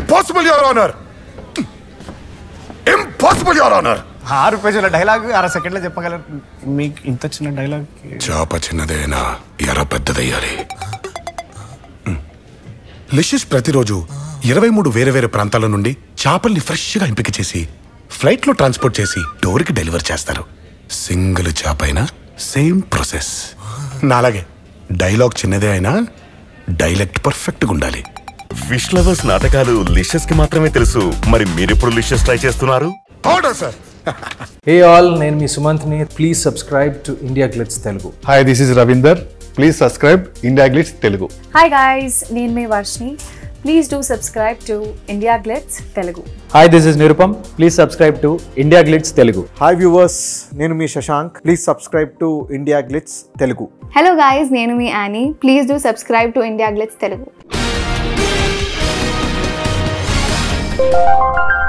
impossible your honour impossible your honour ఆరు పేజీల dialogue అర సెకండ్లో చెప్పగలరు మీకు ఇంత చిన్న డైలాగ్ చాప చిన్నదైనా ఎర పెద్దదయ్యాలి లిషిష్ ప్రతిరోజు ఇరవై మూడు వేరే వేరే ప్రాంతాల నుండి చేపల్ని ఫ్రెష్గా ఎంపిక చేసి ఫ్లైట్లో ట్రాన్స్పోర్ట్ చేసి డోర్కి డెలివర్ చేస్తారు సింగిల్ చేప అయినా సేమ్ ప్రాసెస్ నాలాగే డైలాగ్ చిన్నదే అయినా డైలెక్ట్ పర్ఫెక్ట్గా ఉండాలి ఫిష్ లవర్స్ నాటకాలు లిషస్ కి మాత్రమే తెలుసు మరి మీరెప్పుడు లిషస్ ట్రై చేస్తున్నారు ఆర్డర్ సార్ హే ఆల్ నేను మీ సుమంత్ని please subscribe to India Glitz Telugu hi this is Ravinder please subscribe India Glitz Telugu hi guys నేను మీ Varshini please do subscribe to India Glitz Telugu hi this is Nirupam please subscribe to India Glitz Telugu hi viewers నేను మీ Shashank please subscribe to India Glitz Telugu hello guys నేను మీ Annie please do subscribe to India Glitz Telugu